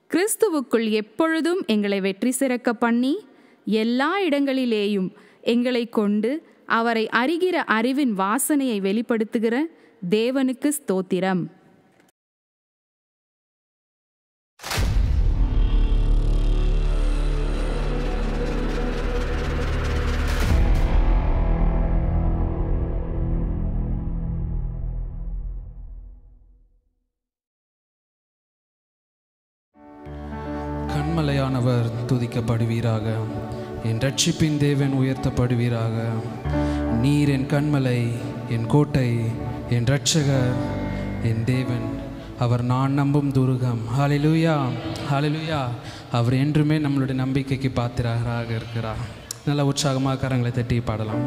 கிறிஸ்துவுக்குள் எப்பொழுதும் எங்களை வெற்றி சிறக்க பண்ணி எல்லா இடங்களிலேயும் எங்களை கொண்டு அவரை அறிகிற அறிவின் வாசனையை வெளிப்படுத்துகிற தேவனுக்கு ஸ்தோத்திரம் கண்மலையானவர் துதிக்கப்படுவீராக என் ரட்சிப்பின் தேவன் உயர்த்தப்படுவீராக நீர் என் கண்மலை என் கோட்டை என் ரட்சகர் என் தேவன் அவர் நான் நம்பும் துருகம் ஹalleluya ஹalleluya அவர் என்றுமே நம்மளுடைய நம்பிக்கைக்கு பாத்திரராக இருக்கிறார் நல்ல உற்சாகமாக கரங்களை தட்டி பாடலாம்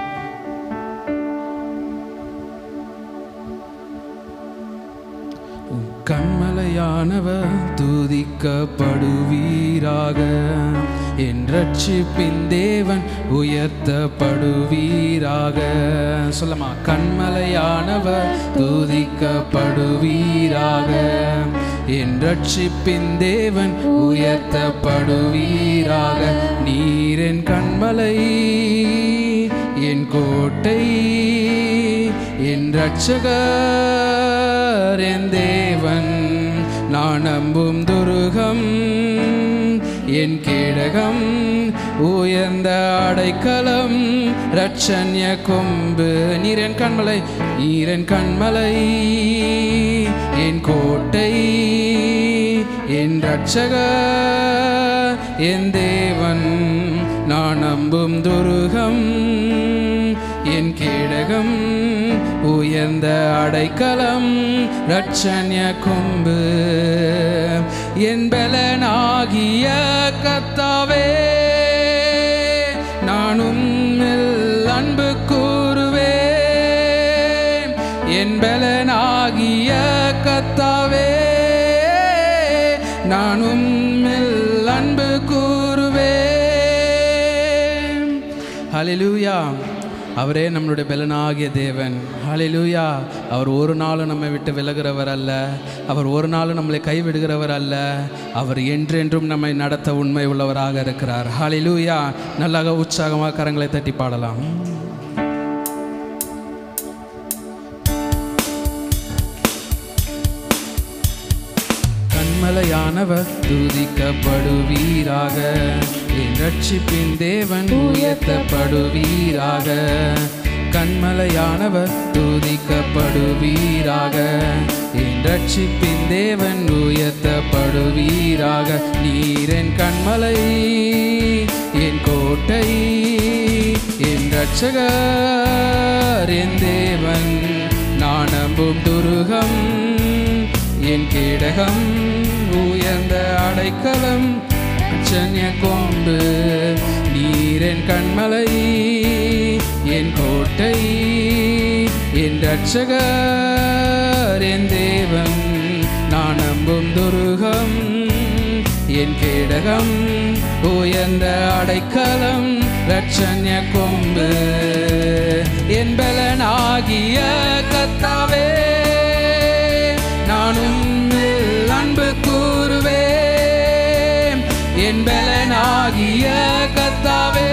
கண்மலையானவர் துதிக்கப்படுவீராக என் ரட்சிப்பின் தேவன் உயர்த்தப்படுவீராக சொல்லமா கண்மலையானவர் துதிக்கப்படுவீராக என் ரட்சிப்பின் தேவன் உயர்த்தப்படுவீராக நீரின் கண்மலை என் கோட்டை என் ரட்சகர் என் தேவன் நான் நம்பும் துருகம் என் கேடகம் உயர்ந்த அடைக்கலம் ரட்சண்ய கொம்பு நீரன் கண்மலை நீரன் கண்மலை என் கோட்டை என் ரட்சகர் என் தேவன் நான் நம்பும் துருகம் என் கேடகம் உயர்ந்த அடைக்கலம் ரட்சண்ய கொம்பு என் பலனாகிய கத்தாவே நானும் அன்பு கூறுவேன் என் பலனாகிய கத்தாவே நானும் அன்பு கூறுவேன் ஹalleluya அவரே நம்மளுடைய பலனாகிய தேவன் ஹalleluya அவர் ஒரு நாளும் நம்மை விட்டு விலகிறவர் அல்ல அவர் ஒரு நாளும் நம்மளை கைவிடுகிறவர் அல்ல அவர் என்றென்றும் நம்மை நடத்த உண்மை உள்ளவராக இருக்கிறார் ஹalleluya நல்லா உற்சாகமாக கரங்களை தட்டி பாடலாம் கண்மலையானவர் துதிக்கப்படுவீராக என் ரட்சிப்பின் தேவன் உயர்த்தப்படுவீராக கண்மலையானவர் துதிக்கப்படுவீராக என் ரட்சிப்பின் தேவன் உயர்த்தப்படுவீராக நீரென் கண்மலை என் கோட்டை என் ரட்சகர் என் தேவன் நான் நம்பும் துருகம் என் கேடகம் உயர்ந்த அடைக்கலம் அச்சன்ய கொம்பு நீரென் கண்மலை என் கோட்டை என் ரட்சகர் என் தேவன் நான் நம்பும் துருகம் என் கேடகம் உயர்ந்த அடைக்கலம் ரட்சண்ய கொம்பு என் பலனாகிய கத்தாவே நானும் அன்பு கூறுவேன் என் பலனாகிய கத்தாவே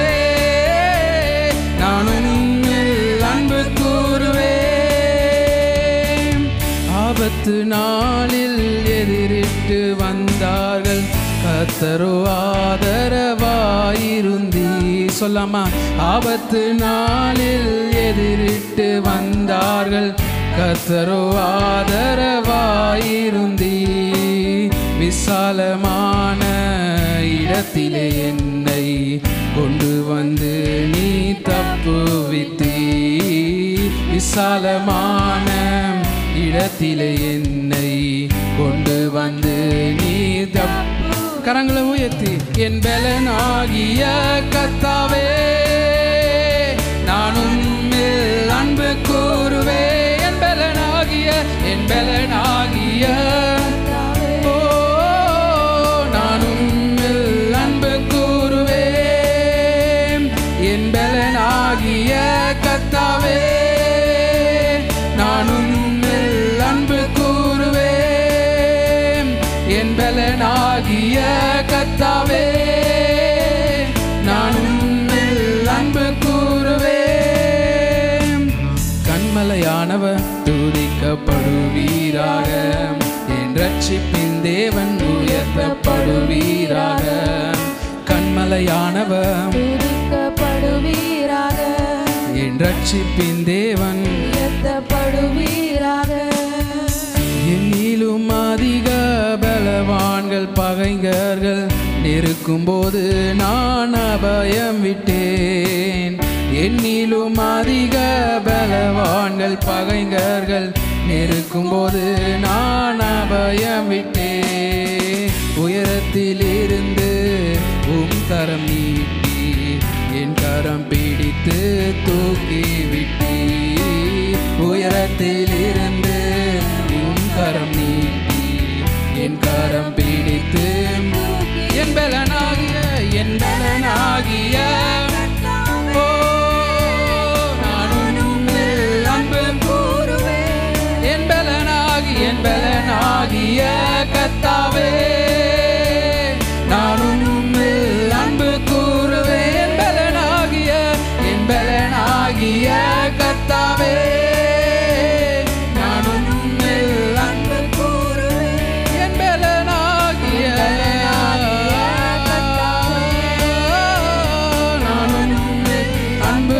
நானும் அன்பு கூறுவேன் ஆபத்து நாளில் எதிரிட்டு வந்தார்கள் கத்தரோ ஆதரவாயிருந்தி சொல்லாமா ஆபத்து நாளில் எதிரிட்டு வந்தார்கள் கத்தரோ ஆதரவாயிருந்தி விசாலமான இடத்திலே என்னை கொண்டு வந்து நீ தப்புவித்தீ விசாலமான இடத்திலே என்னை கொண்டு வந்து நீ தப்பு கரங்களை உயர்த்தி என் பலனாகிய கத்தாவே நானும் அன்பு கூறுவே என் பலனாகிய என் பலனாகிய ஓ நானும் அன்பு கூறுவேன் என் பலனாகிய கத்தாவே நானும் அன்பு கூறுவேன் என் பலனாகிய கத்தாவே நான் உன்னில் அன்பு கூறுவேன் கண்மலையானவர் துதிக்கப்படுவீராக என் ரட்சிப்பின் தேவன் உயர்த்தப்படுவீராக கண்மலையானவர் துதிக்கப்படுவீராக என் ரட்சிப்பின் தேவன் உயர்த்தப்படுவீராக என்னிலும் அதிக பலவான்கள் பகைஞர்கள் நெருக்கும்போது நான் அபயம் விட்டேன் என்னிலும் அதிக பலவான்கள் பகைஞர்கள் நெருக்கும்போது நான் அபயம் விட்டேன் உயரத்தில் இருந்து உம் கரம் நீட்டி என் கரம் பிடித்து தூக்கி விட்டீ உயரத்தில் இருந்து உன் கரம் நீட்டி என் கரம் பிடித்து என் பலனாகிய என் பலனாகிய ஓ, நான் உன்னில் அன்பு கூறுவேன் என் பலனாகி என் பலனாகிய கத்தாவே நான் உன்னில் அன்பு கூறுவேன் என் பலனாகிய என் பலனாகிய கத்தாவே நான் உன்னில் அன்பு கூறுவேன் என் பலனாகிய நான் உன்னில் அன்பு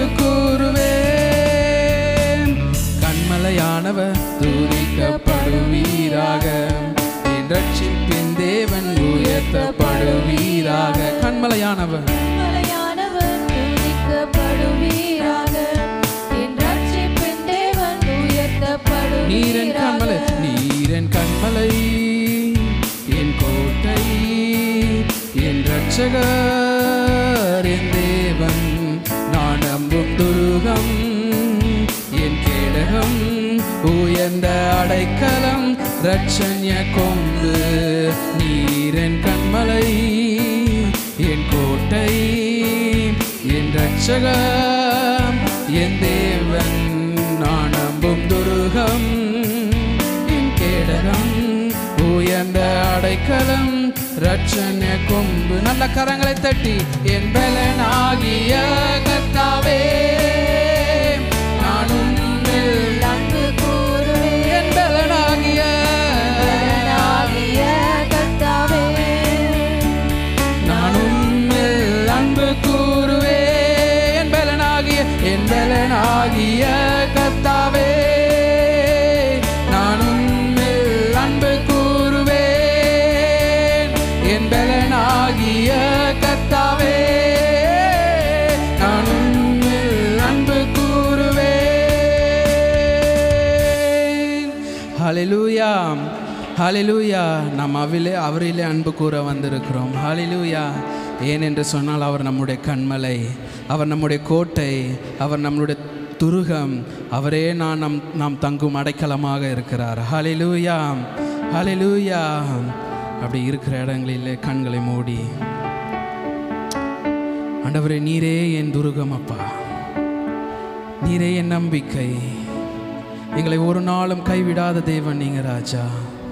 கூறுவேன் கண்மலையானவர் துதிக்கப்படுவீராக என் ரட்சிப்பின் தேவன் உயர்த்தப்படுவீராக கண்மலையானவர் மலையானவர் துதிக்கப்படுவீராக என் ரட்சிப்பின் தேவன் நீரன் கண்மலை உயர்த்தப்படுவீராக நீரன் கண்மலை என் கோட்டை என் ரட்சகர் என் தேவன் நான் நம்பும் துருகம் என் கேடகம் உயர்ந்த அடைக்கலம் ரட்சண்ய கொம்பு நீரன் கண்மலை என் கோட்டை என் ரட்சகம் என் தேவன் நான் நம்பும் துருகம் என் கேடகம் உயர்ந்த அடைக்கலம் ரட்சண்ய கொம்பு நல்ல கரங்களை தட்டி என் பலனாகிய கத்தாவே நான் உன்னில் அன்பு கூறுவேன் என் பலனாகிய ஆகிய கர்த்தாவே நான் உன்னில் அன்பு கூறுவேன் என் பலனாகிய என் பலனாகிய கத்தாவே நான் உன்னில் அன்பு கூறுவேன் என் பலனாகிய கத்தாவே நான் உன்னில் அன்பு கூறுவேன் ஹalleluya ஹalleluya நாம் அவிலே அவரிலே அன்பு கூற வந்திருக்கிறோம் ஹalleluya ஏனென்று சொன்னால் அவர் நம்முடைய கண்மலை அவர் நம்முடைய கோட்டை அவர் நம்மளுடைய துருகம் அவரே நான் நம் நாம் தங்கும் அடைக்கலமாக இருக்கிறார் ஹalleluya ஹalleluya அப்படி இருக்கிற இடங்களிலே கண்களை மூடி ஆண்டவரே நீரே என் துருகம் அப்பா நீரே என் நம்பிக்கை எங்களை ஒரு நாளும் கைவிடாத தேவன் நீங்க ராஜா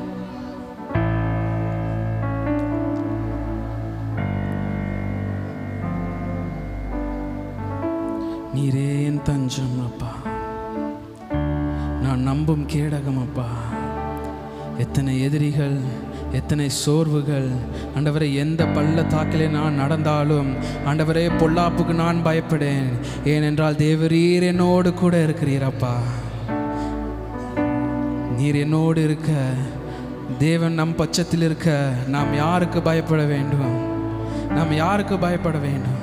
நீரே என் தஞ்சம் அப்பா நான் நம்பும் கேடகம் அப்பா எத்தனை எதிரிகள் எத்தனை சோர்வுகள் ஆண்டவரே எந்த பள்ளத்தாக்கிலே நான் நடந்தாலும் ஆண்டவரே பொல்லாப்புக்கு நான் பயப்படேன் ஏனென்றால் தேவரீர் என்னோடு கூட இருக்கிறீர் அப்பா நீர் என்னோடு இருக்க தேவன் நம் பட்சத்தில் இருக்க நாம் யாருக்கு பயப்பட வேண்டும் நாம் யாருக்கு பயப்பட வேண்டும்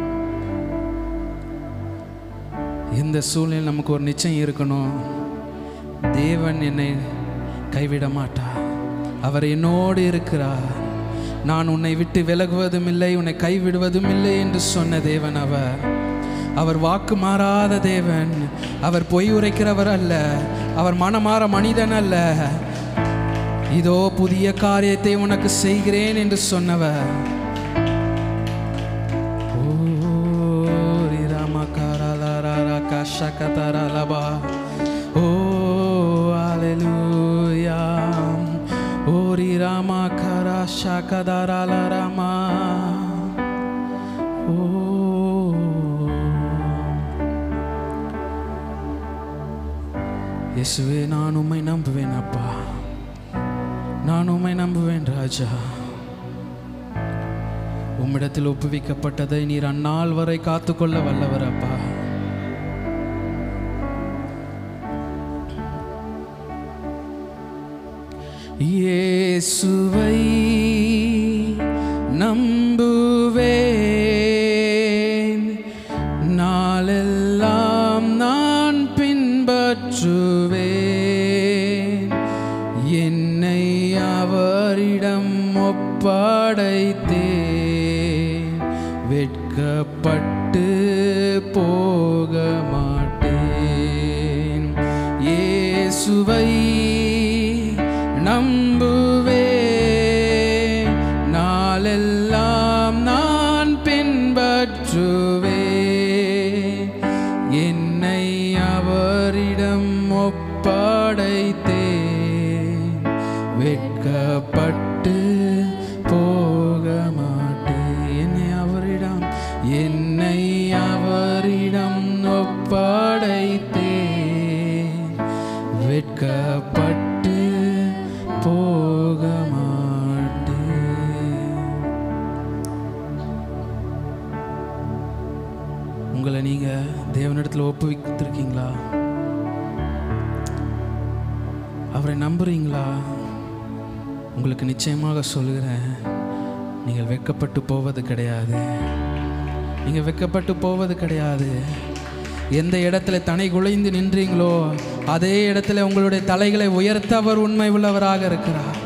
இந்த சூழ்நிலை நமக்கு ஒரு நிச்சயம் இருக்கணும் தேவன் என்னை கைவிட மாட்டார் அவர் என்னோடு இருக்கிறார் நான் உன்னை விட்டு விலகுவதும் இல்லை உன்னை கைவிடுவதும் இல்லை என்று சொன்ன தேவன் அவர் அவர் வாக்கு மாறாத தேவன் அவர் பொய் உரைக்கிறவர் அல்ல அவர் மனமாற மனிதன் அல்ல இதோ புதிய காரியத்தை உனக்கு செய்கிறேன் என்று சொன்னவர் ஓ ரிராமகாராலாராராகாஷகதரலபா. ஓ, அல்லேலூயா. ஓ ரிராமகார லரா ஷாகதாரா லரமா ஓ இயேசுவே நான் உம்மை நம்புவேன் அப்பா நான் உம்மை நம்புவேன் ராஜா உம்மிடத்தில் ஒப்புவிக்கப்பட்டதை நீர் அந்நாள் வரை காத்துக்கொள்ள வல்லவர் அப்பா இயேசுவை நம்புவேன் நாளெல்லாம் நான் பின்பற்றுவேன் என்னை அவரிடம் ஒப்படைத்தேன் வெட்கப்பட்டு போக மாட்டேன் இயேசுவை நம்புவேன் நாளெல்லாம் நான் பின்பற்றுவேன் என்னை அவரிடம் ஒப்படைத்தேன் வெட்கப்பட்டு போக மாட்டேன் என்னை அவரிடம் என்னை அவரிடம் ஒப்படைத்தேன் வெட்கப்பட்டு போக மாட்டேன் உங்களை நீங்க தேவனிடத்தில் ஒப்புவித்திருக்கீங்களா அவரை நம்புறீங்களா உங்களுக்கு நிச்சயமாக சொல்லுகிறேன் நீங்கள் வெட்கப்பட்டு போவது கிடையாது நீங்கள் வெட்கப்பட்டு போவது கிடையாது எந்த இடத்துல தனை குலைந்து நின்றீங்களோ அதே இடத்துல உங்களுடைய தலைகளை உயர்த்த அவர் உண்மை உள்ளவராக இருக்கிறார்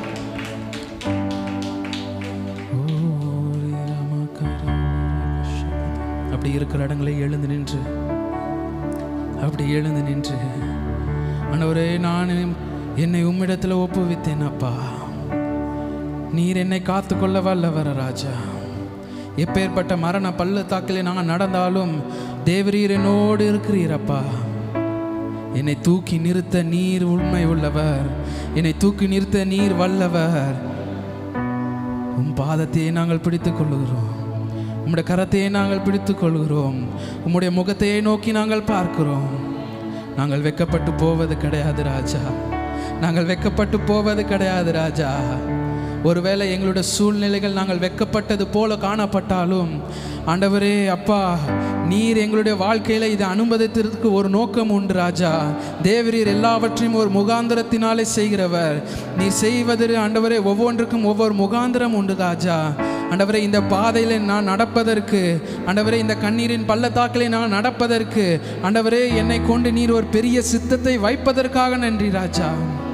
அப்படி இருக்கிற இடங்களை எழுந்து நின்று அப்படி எழுந்து நின்று ஆண்டவரே நான் என்னை உம்மிடத்தில் ஒப்புவித்தேன் அப்பா நீர் என்னை காத்துக்கொள்ள வல்லவர ராஜா எப்பேற்பட்ட மரண பள்ளத்தாக்கிலே நான் நடந்தாலும் தேவரீர் என்னோடு இருக்கிறீரப்பா என்னை தூக்கி நிறுத்த நீர் உண்மை உள்ளவர் என்னை தூக்கி நிறுத்த நீர் வல்லவர் உம் பாதத்தையே நாங்கள் பிடித்துக் கொள்ளுகிறோம் உம்முடைய கரத்தையே நாங்கள் பிடித்துக் கொள்கிறோம் உம்முடைய முகத்தையே நோக்கி நாங்கள் பார்க்கிறோம் நாங்கள் வெக்கப்பட்டு போவது கிடையாது ராஜா நாங்கள் வெக்கப்பட்டு போவது கிடையாது ராஜா ஒருவேளை எங்களுடைய சூழ்நிலைகள் நாங்கள் வெக்கப்பட்டது போல காணப்பட்டாலும் ஆண்டவரே அப்பா நீர் எங்களுடைய வாழ்க்கையில இதை அனுமதித்ததற்கு ஒரு நோக்கம் உண்டு ராஜா தேவரீர் எல்லாவற்றையும் ஒரு முகாந்திரத்தினாலே செய்கிறவர் நீர் செய்வதற்கு ஆண்டவரே ஒவ்வொன்றுக்கும் ஒவ்வொரு முகாந்திரம் உண்டு ராஜா ஆண்டவரே இந்த பாதையில் நான் நடப்பதற்கு ஆண்டவரே இந்த கண்ணீரின் பள்ளத்தாக்கிலே நான் நடப்பதற்கு ஆண்டவரே என்னை கொண்டு நீர் ஒரு பெரிய சித்தத்தை வைப்பதற்காக நன்றி ராஜா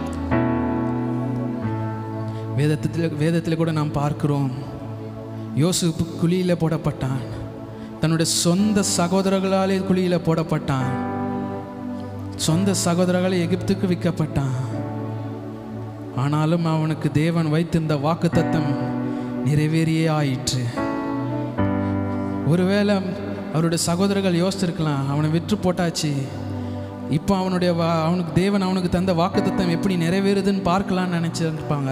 வேதத்தில் வேதத்தில் கூட நாம் பார்க்கிறோம் யோசுப்பு குழியில் போடப்பட்டான் தன்னுடைய சொந்த சகோதரர்களாலே குழியில் போடப்பட்டான் சொந்த சகோதரர்களே எகிப்துக்கு விற்கப்பட்டான் ஆனாலும் அவனுக்கு தேவன் வைத்திருந்த வாக்குத்தத்தம் நிறைவேறியே ஆயிற்று ஒருவேளை அவருடைய சகோதரர்கள் யோசிச்சிருக்கலாம் அவனை விற்று போட்டாச்சு இப்போ அவனுடைய வா- அவனுக்கு தேவன் அவனுக்கு தந்த வாக்குத்தத்தம் எப்படி நிறைவேறுதுன்னு பார்க்கலாம்னு நினச்சிருப்பாங்க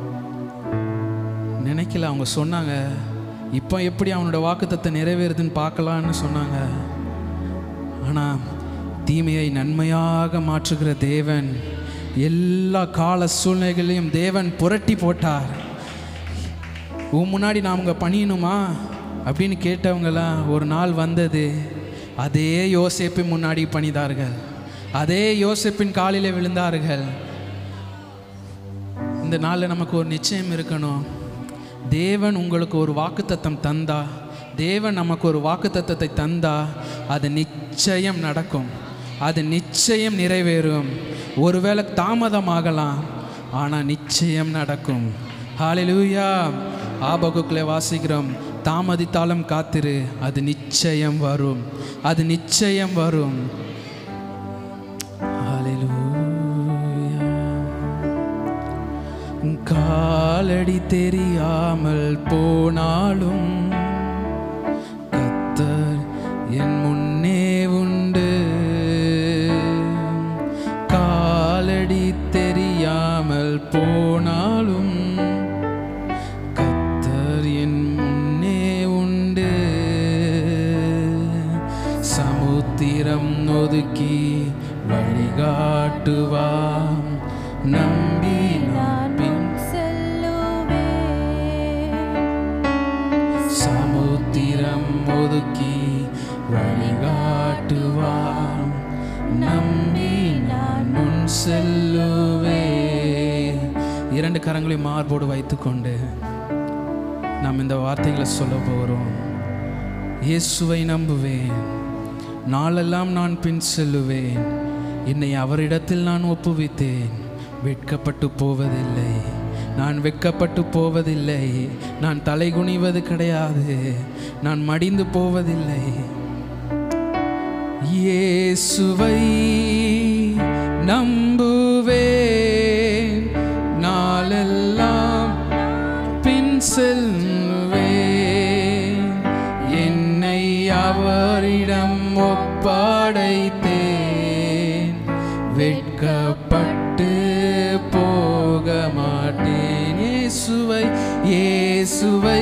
நினைக்கல அவங்க சொன்னாங்க இப்போ எப்படி அவனோட வாக்குத்தத்தை நிறைவேறுதுன்னு பார்க்கலான்னு சொன்னாங்க ஆனால் தீமையை நன்மையாக மாற்றுகிற தேவன் எல்லா கால சூழ்நிலைகளையும் தேவன் புரட்டி போட்டார் உன் முன்னாடி நாம் உங்க பணியணுமா அப்படின்னு கேட்டவங்களாம் ஒரு நாள் வந்தது அதே யோசேப்பின் முன்னாடி பணிதார்கள் அதே யோசேப்பின் காலிலே விழுந்தார்கள் இந்த நாளில் நமக்கு ஒரு நிச்சயம் இருக்கணும் தேவன் உங்களுக்கு ஒரு வாக்குத்தத்தம் தந்தா தேவன் நமக்கு ஒரு வாக்குத்தத்தத்தை தந்தா அது நிச்சயம் நடக்கும் அது நிச்சயம் நிறைவேறும் ஒருவேளை தாமதமாகலாம் ஆனால் நிச்சயம் நடக்கும் ஹalleluya ஆபகுக்களை வாசிக்கிறோம் தாமதித்தாலும் காத்திரு அது நிச்சயம் வரும் அது நிச்சயம் வரும் ஹalleluya காலடி தெரியாமல் போனாலும் கத்தர் என் முன்னே உண்டு காலடி தெரியாமல் போனாலும் ஒதுக்கி வழிகாட்டுவார் நம்பி நான் பின் சமுத்திரம் ஒதுக்கி வழிகாட்டுவார் நம்பி நான் முன் செல்லுவே இரண்டு கரங்களை மார்போடு வைத்துக்கொண்டு நாம் இந்த வார்த்தைகளை சொல்ல போகிறோம் இயேசுவை நம்புவேன் நாளெல்லாம் நான் பின் செல்லுவேன் என்னை அவரிடத்தில் நான் ஒப்புவித்தேன் வெட்கப்பட்டு போவதில்லை நான் வெட்கப்பட்டு போவதில்லை நான் தலை குனிவது கிடையாது நான் மடிந்து போவதில்லை இயேசுவை நம்புவேன் நாளெல்லாம் பின் செல்வேன் என்னை அவரிடம் ஒப்படைத்தேன் வெட்கப்பட்டு போக மாட்டேன் இயேசுவை இயேசுவை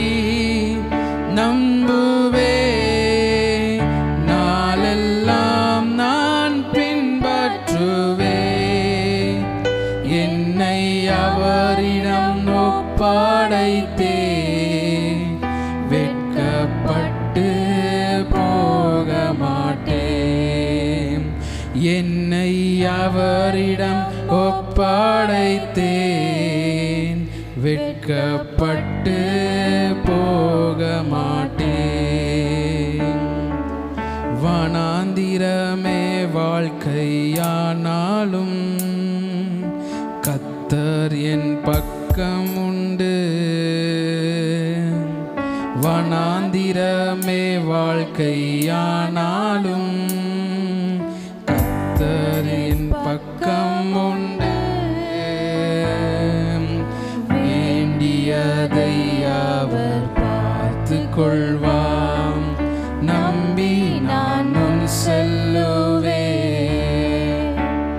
நம்புவேன் நாளெல்லாம் நான் பின்பற்றுவேன் என்னை அவரிடம் ஒப்படைத்தேன் வெட்கப்பட்டு போக மாட்டேன் என்னை அவரிடம் ஒப்படைத்தேன் வெட்கப்பட்டு போக மாட்டேன் வனாந்திரமே வாழ்க்கையானாலும் கத்தர் என் பக்கம் உண்டு வனாந்திரமே வாழ்க்கையானாலும் கத்தர் என் பக்கம் உண்டு வேண்டியதை அவர் பார்த்து கொள்வாம் நம்பி நான் முன் செல்லுவேன்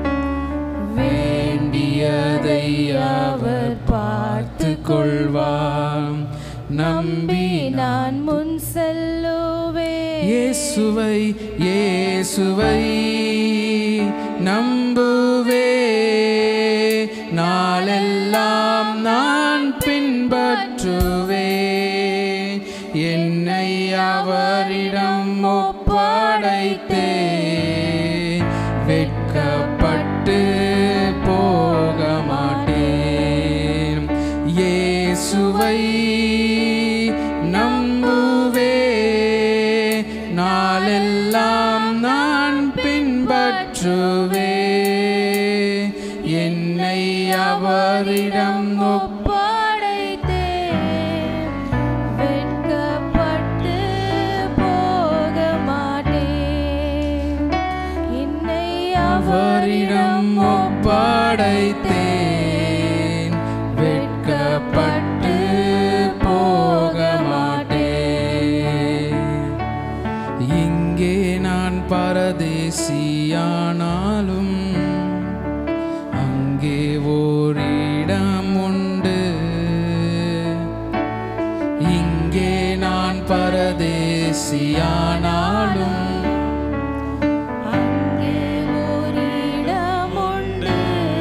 வேண்டியதை அவர் பார்த்து கொள்வாம் நம்பி நான் முன் செல்லுவே இயேசுவை இயேசுவை நம்புவே நாளெல்லாம் நான் பின்பற்றுவே என்னை அவரிடம் ஒப்படைத்தே வெட்கப்பட்டு போக மாட்டேன் இயேசுவை நம்புவே நாளெல்லாம் நான் பின்பற்றுவே என்னை அவரிடம் ஒப்படைத்தே வெட்கப்பட்டு போக மாட்டேன் என்னை அவரிடம் ஒப்படைத்தேன் வெட்கப்பட்டு போக மாட்டேன் இங்கே நான் பரதேசியானாலும் அங்கே ஓரிடம் உண்டு இங்கே நான் பரதேசியானாலும் அங்கே ஓரிடமுண்டு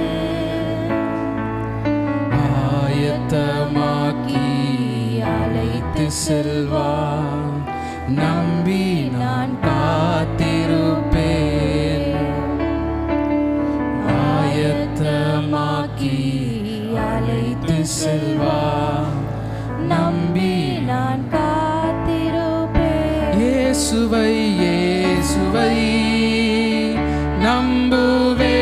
ஆயத்தமாக்கி அழைத்து செல்வான் நம்பி நான் காத்திருப்பேன் ஆயத்தமாக்கி அழைத்து செல்வான் நம்பி நான் காத்திருப்பேன் இயேசுவை இயேசுவை நம்புவே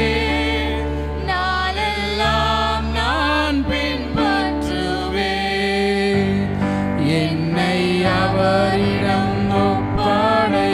நாளெல்லாம் நான் பின்பற்றுவே என்னை அவரிடம் ஒப்படை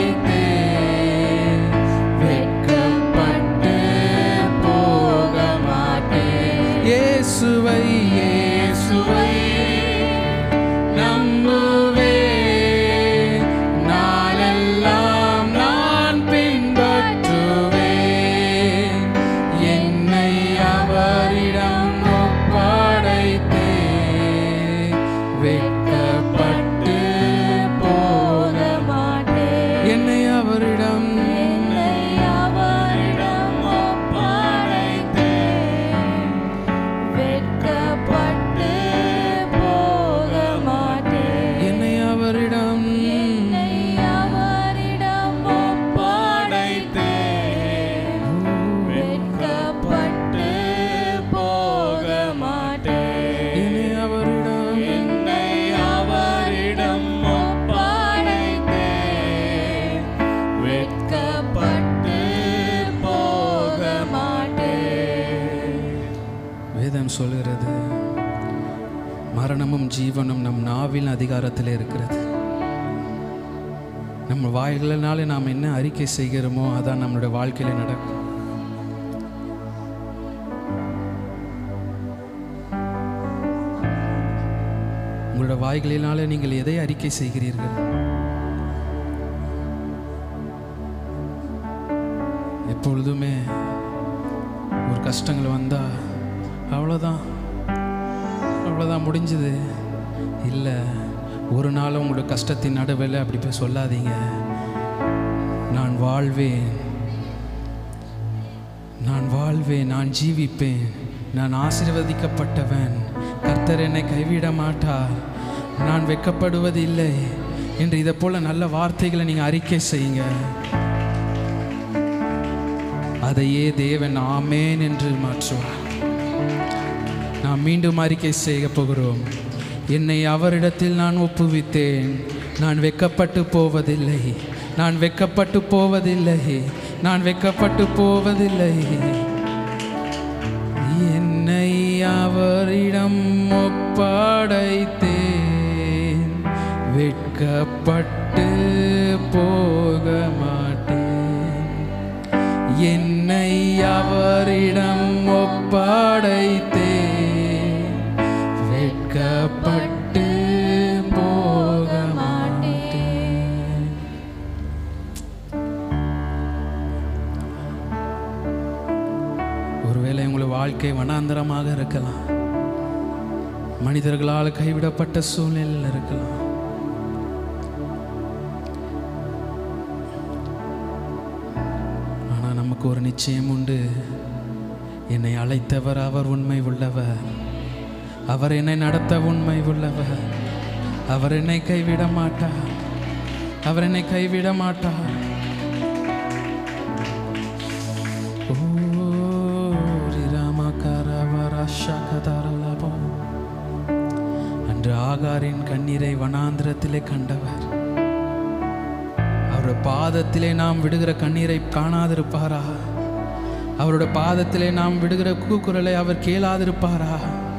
சொல்கிறது மரணமும் ஜீவனும் நம் நாவின் அதிகாரத்தில் இருக்கிறது நம்ம வாய்களினாலே நாம் என்ன அறிக்கை செய்கிறோமோ அதான் நம்மளுடைய வாழ்க்கையில் நடக்கும் உங்களோட வாய்களினாலே நீங்கள் எதை அறிக்கை செய்கிறீர்கள் எப்பொழுதுமே ஒரு கஷ்டங்கள் வந்தா அவ்வளோதான் அவ்வளோதான் முடிஞ்சது இல்லை ஒரு நாள் உங்களோட கஷ்டத்தின் நடுவில் அப்படி போய் சொல்லாதீங்க நான் வாழ்வேன் நான் வாழ்வேன் நான் ஜீவிப்பேன் நான் ஆசீர்வதிக்கப்பட்டவன் கர்த்தர் என்னை கைவிட மாட்டார் நான் வெட்கப்படுவதில்லை என்று இதை போல நல்ல வார்த்தைகளை நீங்கள் அறிக்கை செய்யுங்க அதையே தேவன் ஆமேன் என்று மாற்றுவார் நாம் மீண்டும் அறிக்கை செய்ய போகிறோம் என்னை அவரிடத்தில் நான் ஒப்புவித்தேன் நான் வெக்கப்பட்டு போவதில்லை நான் வெக்கப்பட்டு போவதில்லை நான் வெக்கப்பட்டு போவதில்லை என்னை அவரிடம் ஒப்படைத்தேன் வெட்கப்பட்டு போக மாட்டேன் என்னை அவரிடம் ஒப்படைத்தேன் வெட்கப்பட்டு போக மாட்டேன் ஒருவேளை உங்கள் வாழ்க்கை வனாந்தரமாக இருக்கலாம் மனிதர்களால் கைவிடப்பட்ட சூழ்நிலையில் இருக்கலாம் ஆனால் நமக்கு ஒரு நிச்சயம் உண்டு என்னை அழைத்தவர் அவர் உண்மை உள்ளவர் அவர் என்னை நடத்த உண்மை உள்ளவர் அவர் என்னை கைவிட மாட்டார் அவர் என்னை கைவிட மாட்டார் ஓ, ரிராமகரவரஷகதரலபோ. அன்று ஆகாரின் கண்ணீரை வனாந்திரத்திலே கண்டவர் அவருடைய பாதத்திலே நாம் விடுகிற கண்ணீரை காணாதிருப்பாரா அவருடைய பாதத்திலே நாம் விடுகிற கூக்குரலை அவர் கேளாதிருப்பாரா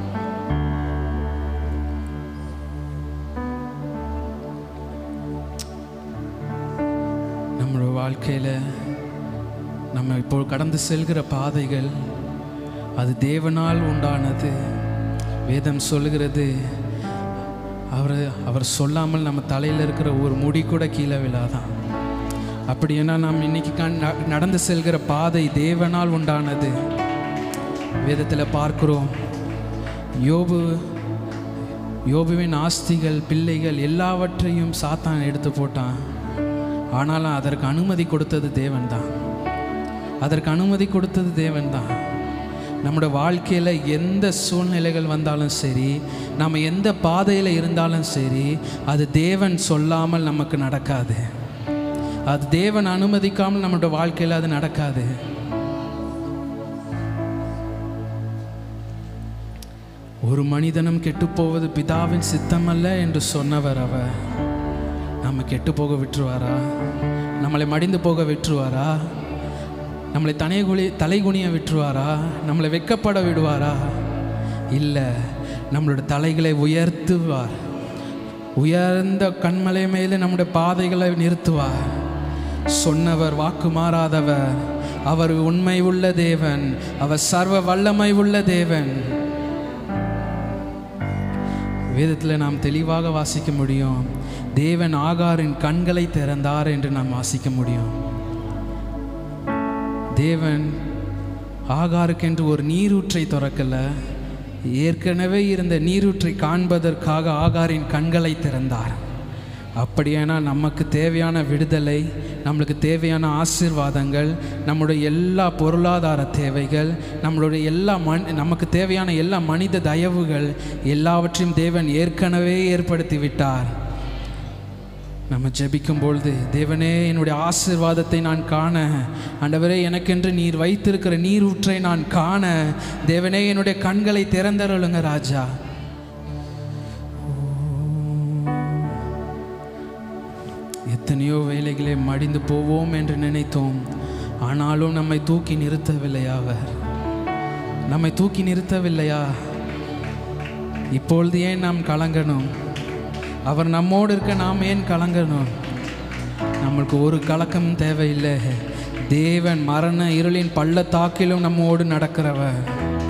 நம்மளுடைய வாழ்க்கையில் நம்ம இப்போ கடந்து செல்கிற பாதைகள் அது தேவனால் உண்டானது வேதம் சொல்லுகிறது அவர் அவர் சொல்லாமல் நம்ம தலையில் இருக்கிற ஒரு முடி கூட கீழே விழாதான் அப்படி ஏன்னா நாம் இன்னைக்கு கண் ந- நடந்து செல்கிற பாதை தேவனால் உண்டானது வேதத்தில் பார்க்கிறோம் யோபு யோபுவின் ஆஸ்திகள் பிள்ளைகள் எல்லாவற்றையும் சாத்தான் எடுத்து போட்டான் ஆனாலும் அதற்கு அனுமதி கொடுத்தது தேவன்தான் அதற்கு அனுமதி கொடுத்தது தேவன்தான் நம்முடைய வாழ்க்கையில் எந்த சூழ்நிலைகள் வந்தாலும் சரி நம்ம எந்த பாதையில் இருந்தாலும் சரி அது தேவன் சொல்லாமல் நமக்கு நடக்காது அது தேவன் அனுமதிக்காமல் நம்மளோட வாழ்க்கையில் அது நடக்காது ஒரு மனிதனும் கெட்டுப்போவது பிதாவின் சித்தமல்ல என்று சொன்னவர் அவர் நம்ம கெட்டு போக விட்டுருவாரா நம்மளை மடிந்து போக விட்டுருவாரா நம்மளை தனைகுலி தலைகுனிய விட்டுருவாரா நம்மளை வெக்கப்பட விடுவாரா இல்லை நம்மளோட தலைகளை உயர்த்துவார் உயர்ந்த கண்மலை மேலே நம்முடைய பாதைகளை நிறுத்துவார் சொன்னவர் வாக்கு மாறாதவர் அவர் உண்மை உள்ள தேவன் அவர் சர்வ வல்லமை உள்ள தேவன் வேதத்தில் நாம் தெளிவாக வாசிக்க முடியும் தேவன் ஆகாரின் கண்களை திறந்தார் என்று நாம் வாசிக்க முடியும் தேவன் ஆகாருக்கென்று ஒரு நீரூற்றை திறக்கல ஏற்கனவே இருந்த நீரூற்றை காண்பதற்காக ஆகாரின் கண்களை திறந்தார் அப்படியானா நமக்கு தேவையான விடுதலை நம்மளுக்கு தேவையான ஆசீர்வாதங்கள் நம்முடைய எல்லா பொருளாதார தேவைகள் நம்மளுடைய எல்லா மண் நமக்கு தேவையான எல்லா மனித தயவுகள் எல்லாவற்றையும் தேவன் ஏற்கனவே ஏற்படுத்தி விட்டார் நம்ம ஜெபிக்கும் பொழுது தேவனே என்னுடைய ஆசீர்வாதத்தை நான் காண ஆண்டவரே எனக்கென்று நீர் வைத்திருக்கிற நீரூற்றை நான் காண தேவனே என்னுடைய கண்களை திறந்தருளுங்க ராஜா எத்தனையோ வேலைகளை மடிந்து போவோம் என்று நினைத்தோம் ஆனாலும் நம்மை தூக்கி நிறுத்தவில்லை அவர் நம்மை தூக்கி நிறுத்தவில்லையா இப்பொழுது ஏன் நாம் கலங்கணும் அவர் நம்மோடு இருக்க நாம் ஏன் கலங்கணும் நம்மளுக்கு ஒரு கலக்கம் தேவையில்லை தேவன் மரண இருளின் பள்ளத்தாக்கிலும் நம்மோடு நடக்கிறவர்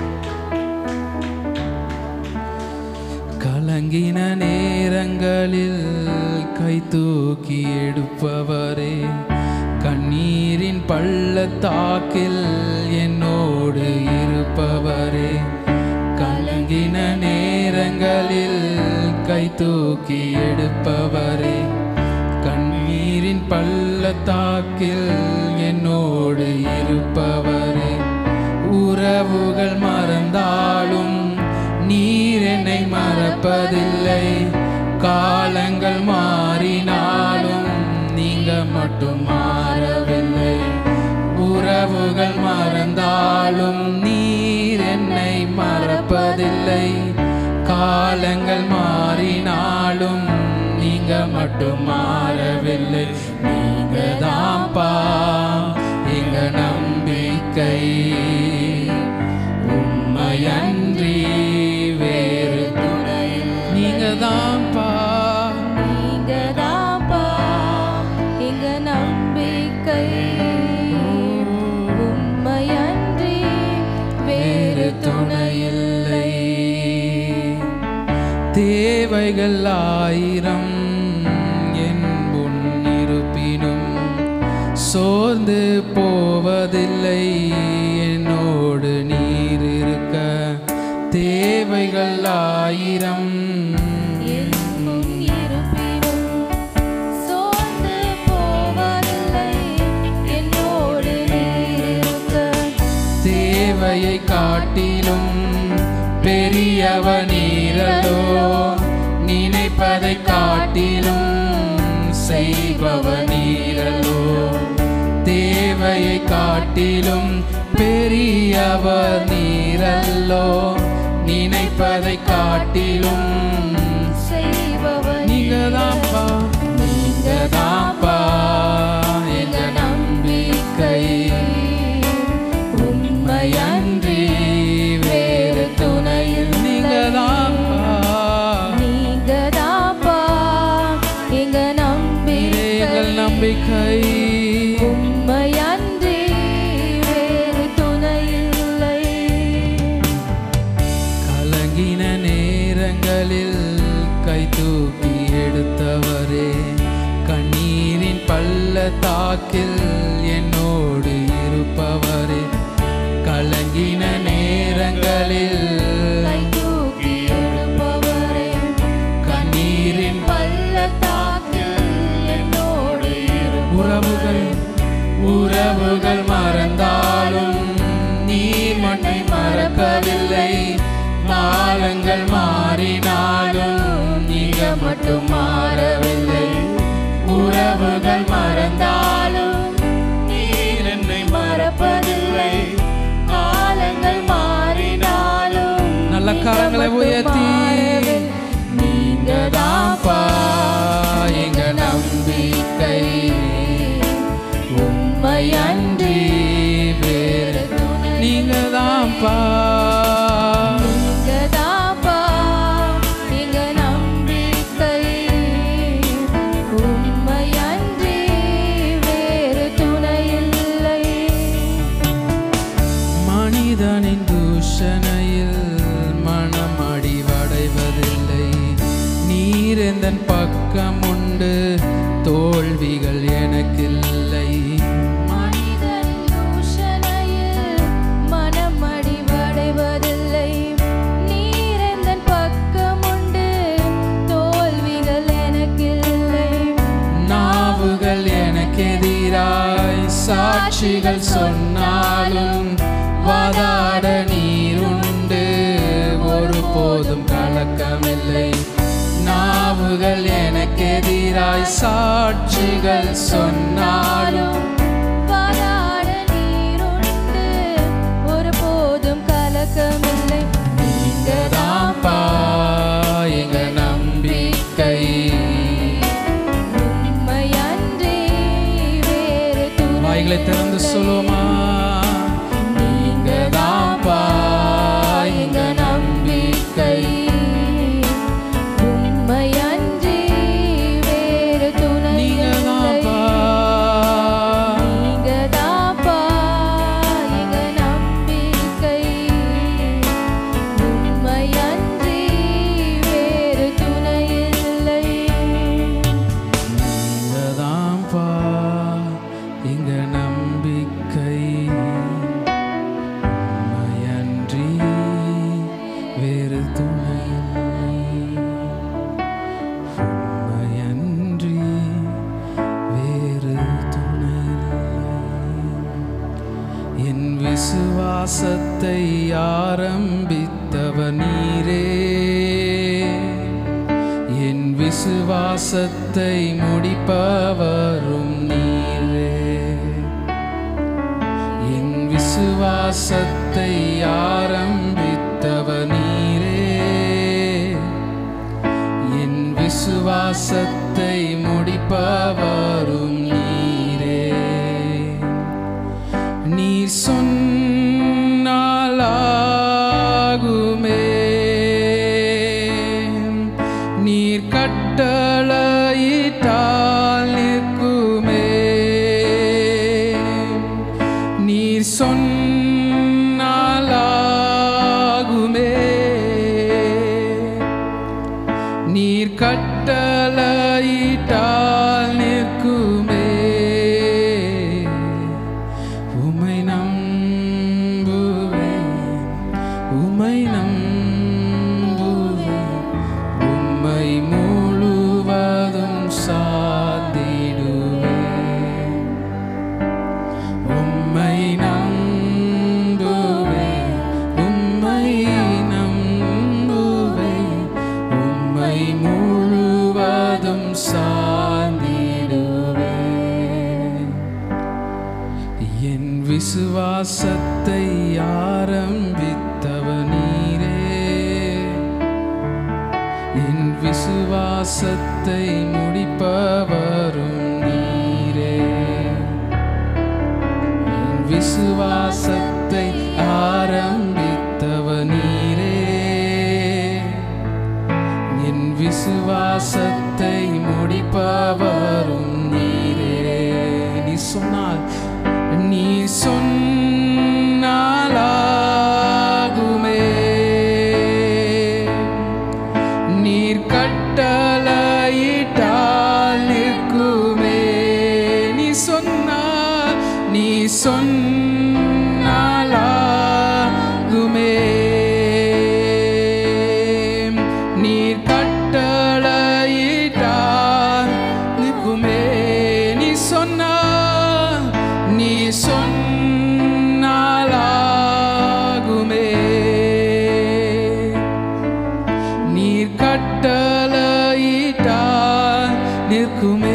கலங்கின நேரங்களில் கை தூக்கி எடுப்பவரே கண்ணீரின் பள்ளத்தாக்கில் என்னோடு இருப்பவரே கலங்கின நேரங்களில் கை தூக்கி எடுப்பவரே கண்ணீரின் பள்ளத்தாக்கில் என்னோடு இருப்பவரே உறவுகள் மறந்தாலும் நீர் என்னை மறப்பதில்லை காலங்கள் மாறினாலும் நீங்க மட்டும் மாறவில்லை உறவுகள் மறந்தாலும் நீர் என்னை மறப்பதில்லை காலங்கள் மாறினாலும் நீங்க மட்டும் மாறவில்லை நீங்க தான்ப்பா எங்க நம்பிக்கை உண்மையன்றி வேறு துணை நீங்க தான்ப்பா நீங்க தான்ப்பா எங்க நம்பிக்கை உண்மையன்றி வேறு துணையில்லை தேவைகள் ஆயிரம் என் முன் இருப்பினும் சோர்ந்து போவதில்லை என்னோடு நீர் இருக்க தேவைகள் ஆயிரம் எங்கும் இருப்பினும் சோர்ந்து போவதில்லை என்னோடு நீர் இருக்க தேவையை காட்டிலும் பெரியவ நீரலோ நினைப்பதை காட்டிலும் செய்பவ நீரலோ தேவையை காட்டிலும் பெரியவர் நீரல்லோ நினைப்பதை காட்டிலும் செய்பவர் நீங்க தான்ப்பா நீங்க தான்ப்பா எங்க நம்பிக்கை உண்மையன்றி வேறு துணையில் நீங்க தான்ப்பா நீங்க தான்ப்பா எங்க எங்கள் நம்பிக்கை நம்பிக்கை உண்மையன்றி வேறு துணையில்லை கலங்கின நேரங்களில் கை தூக்கி எடுத்தவரே கண்ணீரின் பள்ளத்தாக்கில் என்னோடு இருப்பவரே கலங்கின நேரங்களில் கை தூக்கி எடுப்பவரே கண்ணீரின் பள்ளத்தாக்கில் என்னோடு உறவுகள் உறவுகள் மறந்தாலும் நீர் மண்ணை மறக்கவில்லை காலங்கள் மாறினாலும் நீங்க மட்டும் மாறவில்லை உறவுகள் மறந்தாலும் நீர் என்னை மறப்பதில்லை காலங்கள் மாறினாலும் நல்ல கரங்களை உயர்த்தி நீங்க தான்ப்பா எங்க நம்பிக்கை உண்மையன்றி வேறு நீங்க தான்ப்பா நீங்க தான்ப்பா எங்க நம்பிக்கை உண்மையன்றி வேறு துணையில்லை மனிதனின் தூஷணையில் மனம் அடிவடைவதில்லை நீர் எந்தன் பக்கம் உண்டு தோல்விகள் எனக்கில்லை மனிதன் தூஷணையில் மனம் அடிவடைவதில்லை நீர் எந்தன் பக்கம் உண்டு தோல்விகள் எனக்கில்லை நாவுகள் எனக்கெதிராய் சாட்சிகள் சொன்னாலும் வாதாட நீருண்டு ஒருபோதும் கலக்கமில்லை நாவுகள் எனக்கெதிராய் சாட்சிகள் சொன்னாலும் வாதாட நீருண்டு ஒருபோதும் கலக்கமில்லை நீங்க தான்ப்பா எங்க நம்பிக்கை உண்மையன்றி வேறு துணை வாய்களை திறந்து சொல்லுவோமா நீங்க தான்ப்பா எங்க நம்பிக்கை விசுவாசத்தை ஆரம்பித்தவர் நீரே என் விசுவாசத்தை முடிப்பவரும் நீரே என் விசுவாசத்தை ஆரம்பித்தவர் நீரே என் விசுவாசத்தை முடிப்பவரும் நீரே நீர் சொன்னாலாகுமே நீர் கட்டளையிட்டால் நிற்குமே நீர் சொன்னாலாகுமே நீர் கட்டளையிட்டால் நிற்குமே உமை நம்புவேன் உமை நம்புவேன் உம்மை முழுவதும் சாதிடுவேன் உம்மை நம்புவேன் உம்மை நம்புவேன் உம்மை முழுவதும் சார்ந்திடுவேன் என் விசுவாசத்தை ஆரம்பித்தவர் நீரே என் விசுவாசத்தை முடிப்பவரும் நீரே என் விசுவாசத்தை ஆரம்பித்தவர் நீரே என் விசுவாசத்தை முடிப்பவரும் நீரே நீ சொன்னால் நீ சொன்னாலாகுமே நீர் கட்டளையிட்டால் நிற்குமே நீ சொன்னால் நீ சொன்னாலாகுமே நீர் கட்டளையிட்டால் நிற்குமே நீ சொன்னால் நீ சொன்னாலாகுமே நீர் கட்டளையிட்டால் நிற்குமே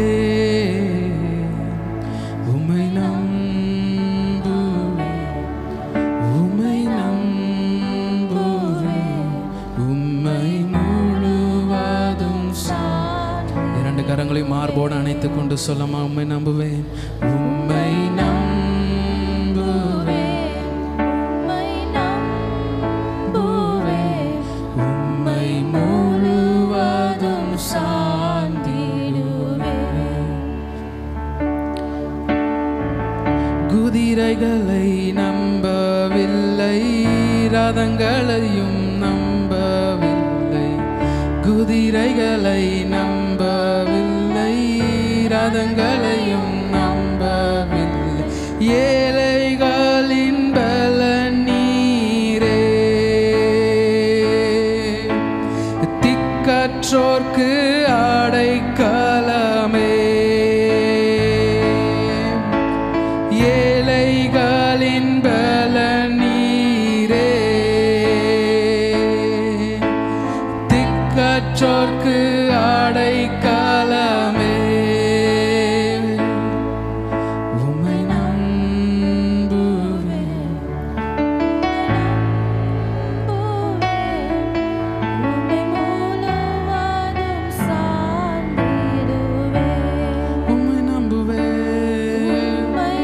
உமை நம்புவேன் உமை நம்புவேன் உம்மை முழுவதும் சார் இரண்டு கரங்களையும் மார்போடு அணைத்துக் கொண்டு சொல்லமா உம்மை நம்புவேன் உம்மை நம்புவேன் உம்மை நம்புவேன் உம்மை முழுவதும் சார்ந்திடுவேன் குதிரைகளை நம்பவில்லை ரதங்களையும் நம்பவில்லை குதிரைகளை நம்பவில்லை ரதங்களையும் நம்பவில்லை ஏழைகளின் பல நீரே திக்கற்றோர்க்கு அடைக்கலமே ஏழைகளின் பல நீரே திக்கற்றோர்க்கு அடைக்கலமே உமை நம்புவேன் உம்மை முழுவதும் சார்ந்திடுவேன் உம்மை நம்புவேன் உம்மை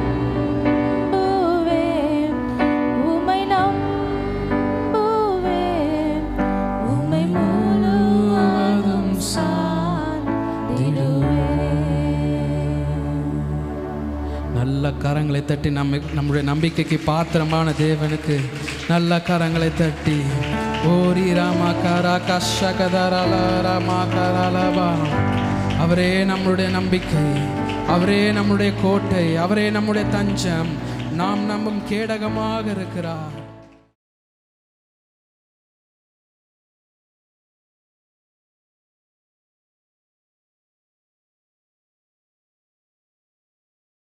நம்புவேன் உம்மை நம்புவேன் உம்மை முழுவதும் சார்ந்திடுவேன் நல்ல கரங்களை தட்டி நம்ம நம்முடைய நம்பிக்கைக்கு பாத்திரமான தேவனுக்கு நல்ல கரங்களை தட்டி ஓரி ராமா காரா கஷகதரலா ராமா கரலபா அவரே நம்முடைய நம்பிக்கை அவரே நம்முடைய கோட்டை அவரே நம்முடைய தஞ்சம் நாம் நம்பும் கேடகமாக இருக்கிறார்